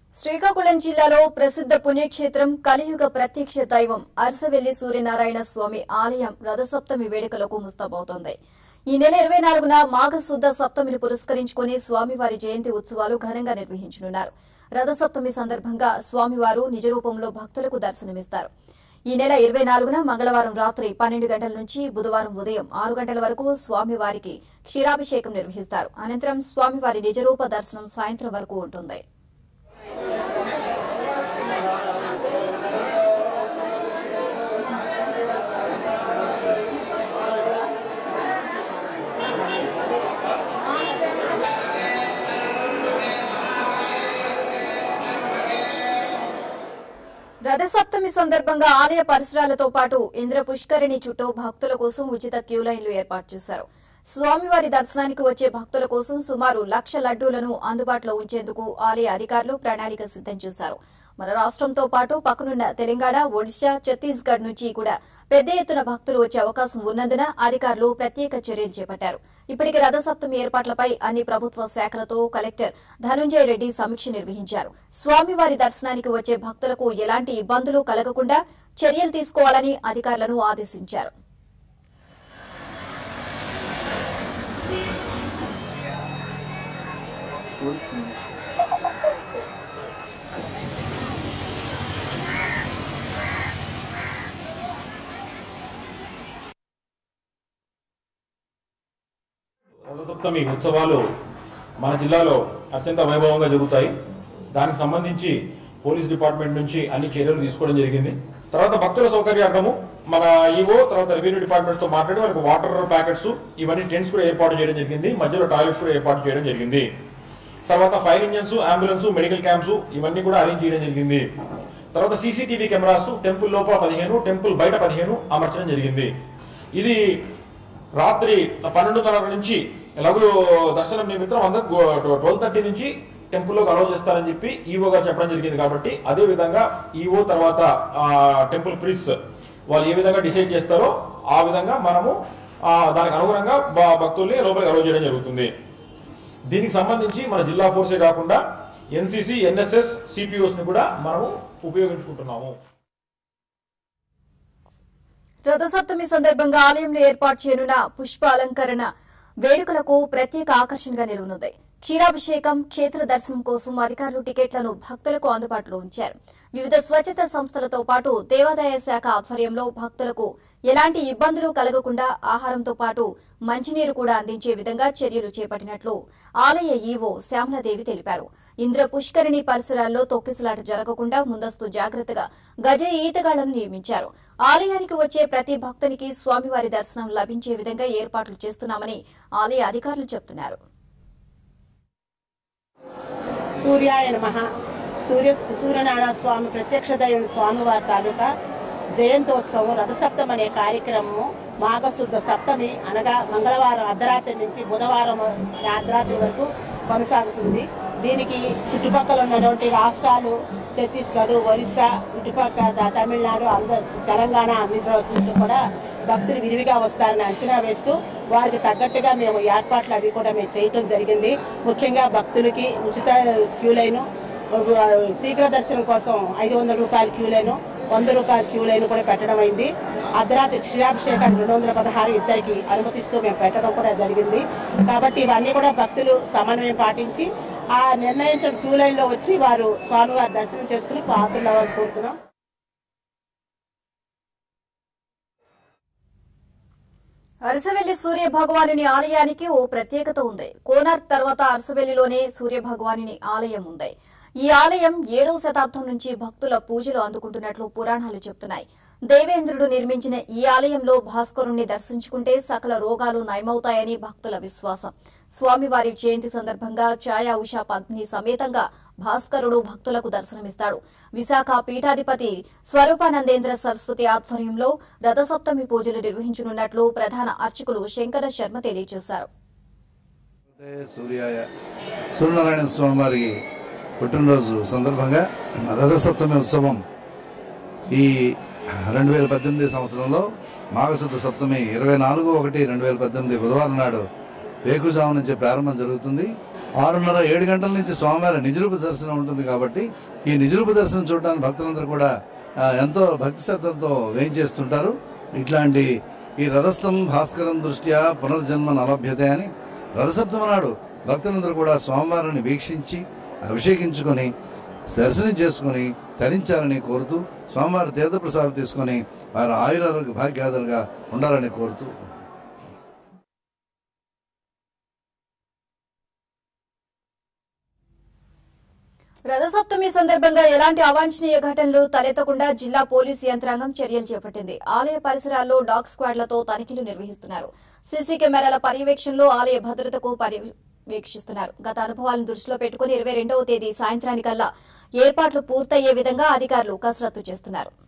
శ్రీకాకుళం జిల్లాలో ప్రసిద్ధ పుణ్యక్షేత్రం కలియుగ ప్రత్యక్ష దైవం అరసవెల్లి సూర్యనారాయణ స్వామి ఆలయం రథసప్తమి వేడుకలకు ముస్తాబవుతోంది ఈ నెల ఇరవై నాలుగున మాఘశుద్ధ సప్తమిని పురస్కరించుకుని స్వామివారి జయంతి ఉత్సవాలు ఘనంగా నిర్వహించనున్నారు రథసప్తమి సందర్భంగా స్వామివారు నిజ రూపంలో భక్తులకు దర్శనమిస్తారు ఈ నెల ఇరవై నాలుగున మంగళవారం రాత్రి పన్నెండు గంటల నుంచి బుధవారం ఉదయం ఆరు గంటల వరకు స్వామివారికి క్షీరాభిషేకం నిర్వహిస్తారు అనంతరం స్వామివారి నిజరూప దర్శనం సాయంత్రం వరకు ఉంటుంది రథసప్తమి సందర్భంగా ఆలయ పరిసరాలతో పాటు ఇంద్ర పుష్కరిణి చుట్టూ భక్తుల కోసం ఉచిత క్యూ లైన్లు ఏర్పాటు చేశారు స్వామివారి దర్శనానికి వచ్చే భక్తుల కోసం సుమారు లక్ష లడ్డూలను అందుబాటులో ఉంచేందుకు ఆలయ అధికారులు ప్రణాళిక సిద్ధం చేశారు మన రాష్ట్రంతో పాటు పక్కనున్న తెలంగాణ ఒడిశా ఛత్తీస్గఢ్ నుంచి కూడా పెద్ద ఎత్తున భక్తులు వచ్చే అవకాశం ఉన్నందున అధికారులు ప్రత్యేక చర్యలు చేపట్టారు ఇప్పటికి రథసప్తమి ఏర్పాట్లపై అన్ని ప్రభుత్వ శాఖలతో కలెక్టర్ ధనుంజయ రెడ్డి సమీక్ష నిర్వహించారు స్వామివారి దర్శనానికి వచ్చే భక్తులకు ఎలాంటి ఇబ్బందులు కలగకుండా చర్యలు తీసుకోవాలని అధికారులను ఆదేశించారు రథసప్తమి ఉత్సవాలు మన జిల్లాలో అత్యంత వైభవంగా జరుగుతాయి దానికి సంబంధించి పోలీస్ డిపార్ట్మెంట్ నుంచి అన్ని చర్యలు తీసుకోవడం జరిగింది తర్వాత భక్తుల సౌకర్యార్థము మన ఈవో తర్వాత రెవెన్యూ డిపార్ట్మెంట్ తో మాట్లాడి మనకు వాటర్ ప్యాకెట్స్ ఇవన్నీ టెంట్స్ కూడా ఏర్పాటు చేయడం జరిగింది మధ్యలో టాయిలెట్స్ కూడా ఏర్పాటు చేయడం జరిగింది తర్వాత fire engines ambulance medical camps ఇవన్నీ కూడా అరేంజ్ చేయడం జరిగింది తర్వాత సీసీటీవీ కెమెరాస్ టెంపుల్ లోపల పదిహేను టెంపుల్ బయట పదిహేను అమర్చడం జరిగింది ఇది రాత్రి పన్నెండున్నర నుంచి లఘు దర్శనం నిమిత్తం అందరూ ట్వెల్వ్ థర్టీ నుంచి టెంపుల్లో అలౌ చేస్తారని చెప్పి ఈవో గారు చెప్పడం జరిగింది కాబట్టి అదే విధంగా ఈవో తర్వాత టెంపుల్ ప్రిస్ వాళ్ళు ఏ విధంగా డిసైడ్ చేస్తారో ఆ విధంగా మనము ఆ, దానికి అనుగుణంగా భ- భక్తుల్ని లోపలికి అలౌ చేయడం జరుగుతుంది దీనికి సంబంధించి మన జిల్లా ఫోర్సే కాకుండా ఎన్సీసీ ఎన్ఎస్ఎస్ సిపిఓస్ ని కూడా మనము ఉపయోగించుకుంటున్నాము రథసప్తమి సందర్భంగా ఆలయంలో ఏర్పాటు చేయనున్న పుష్ప అలంకరణ వేడుకలకు ప్రత్యేక ఆకర్షణగా నిలవనుంది క్షీరాభిషేకం క్షేత్ర దర్శనం కోసం అధికారులు టికెట్లను భక్తులకు అందుబాటులో ఉంచారు వివిధ స్వచ్ఛత సంస్థలతో పాటు దేవాదాయ శాఖ ఆధ్వర్యంలో భక్తులకు ఎలాంటి ఇబ్బందులు కలగకుండా ఆహారంతో పాటు మంచినీరు కూడా అందించే విధంగా చర్యలు చేపట్టినట్లు ఆలయ ఈవో శ్యామలాదేవి తెలిపారు ఇంద్ర పుష్కరిణి పరిసరాల్లో తొక్కిసలాట జరగకుండా ముందస్తు జాగ్రత్తగా గజ ఈతగాళ్లను నియమించారు ఆలయానికి వచ్చే ప్రతి భక్తునికి స్వామివారి దర్శనం లభించే విధంగా ఏర్పాట్లు చేస్తున్నామని ఆలయ అధికారులు చెబుతున్నారు సూర్యాయ నమ సూర్య సూర్యనారాయణ స్వామి ప్రత్యక్ష దైవం స్వామివారి తాలూకా జయంతోత్సవం రథసప్తం అనే కార్యక్రమము మాఘశుద్ధ సప్తమి అనగా మంగళవారం అర్ధరాత్రి నుంచి బుధవారం అర్ధరాత్రి వరకు కొనసాగుతుంది దీనికి చుట్టుపక్కల ఉన్నటువంటి రాష్ట్రాలు ఛత్తీస్గఢ్ ఒరిస్సా చుట్టుపక్కల ద- తమిళనాడు ఆంధ్ర తెలంగాణ ఆంధ్ర నుంచి కూడా భక్తులు విరివిగా వస్తారని అంచనా వేస్తూ వారికి తగ్గట్టుగా మేము ఏర్పాట్లు అవి కూడా మేము చేయటం జరిగింది ముఖ్యంగా భక్తులకి ఉచిత క్యూ లైను శీఘ్ర దర్శనం కోసం ఐదు వందల రూపాయల క్యూ లైను వంద రూపాయల క్యూ లైన్ కూడా పెట్టడం అయింది అర్ధరాత్రి క్షీరాభిషేకాన్ని రెండు వందల పదహారు ఇద్దరికి అనుమతిస్తూ మేము పెట్టడం కూడా జరిగింది కాబట్టి ఇవన్నీ కూడా భక్తులు సమన్వయం పాటించి ఆ నిర్ణయించిన క్యూ లైన్లో వచ్చి వారు స్వామివారి దర్శనం చేసుకుని పాత్రలు అవ్వాలని కోరుతున్నాం అరసవెల్లి సూర్య భగవానుని ఆలయానికి ఓ ప్రత్యేకత ఉంది కోనార్క్ తర్వాత అరసవెల్లిలోనే సూర్య భగవానుని ఆలయం ఉంది ఈ ఆలయం ఏడవ శతాబ్దం నుంచి భక్తుల పూజలు అందుకుంటున్నట్లు పురాణాలు చెబుతున్నాయి దేవేంద్రుడు నిర్మించిన ఈ ఆలయంలో భాస్కరుణ్ణి దర్శించుకుంటే సకల రోగాలు నయమవుతాయని భక్తుల విశ్వాసం స్వామివారి జయంతి సందర్భంగా ఛాయా ఉషా పద్మిని సమేతంగా భాస్కరుడు భక్తులకు దర్శనమిస్తాడు విశాఖ పీఠాధిపతి స్వరూపానందేంద్ర సరస్వతి ఆధ్వర్యంలో రథసప్తమి పూజలు నిర్వహించనున్నట్లు ప్రధాన అర్చకులు శంకర శర్మ తెలియజేశారు అయితే సూర్యాయ సూర్యనారాయణ స్వామి వారి పుట్టినరోజు సందర్భంగా రథసప్తమి ఉత్సవం ఈ రెండు వేల పద్దెనిమిది సంవత్సరంలో మాఘశుద్ధ సప్తమి ఇరవై నాలుగు ఒకటి రెండు వేల పద్దెనిమిది బుధవారం నాడు వేకుజాము నుంచి ప్రారంభం జరుగుతుంది ఆరున్నర ఏడు గంటల నుంచి స్వామివారి నిజరూప దర్శనం ఉంటుంది కాబట్టి ఈ నిజరూప దర్శనం చూడడానికి భక్తులందరూ కూడా ఆ, ఎంతో భక్తి శ్రద్ధలతో వేయించేస్తుంటారు ఇట్లాంటి ఈ రథస్థం భాస్కరం దృష్ట్యా పునర్జన్మ నలభ్యతే అని రథసప్తమ నాడు భక్తులందరూ కూడా స్వామివారిని వీక్షించి అభిషేకించుకొని దర్శనం చేసుకొని తరించాలని కోరుతూ స్వామివారి తీర్థప్రసాదం తీసుకొని వారి ఆయురాలకు భాగ్యాదులుగా ఉండాలని కోరుతూ రథసప్తమి సందర్భంగా ఎలాంటి అవాంఛనీయ ఘటనలు తలెత్తకుండా జిల్లా పోలీసు యంత్రాంగం చర్యలు చేపట్టింది ఆలయ పరిసరాల్లో డాగ్ స్క్వాడ్లతో తనిఖీలు నిర్వహిస్తున్నారు సీసీ కెమెరాల పర్యవేక్షణలో ఆలయ భద్రతకు పర్యవేక్షిస్తున్నారు గత అనుభవాలను దృష్టిలో పెట్టుకుని ఇరవై రెండవ తేదీ సాయంత్రానికల్లా ఏర్పాట్లు పూర్తయ్యే విధంగా అధికారులు కసరత్తు చేస్తున్నారు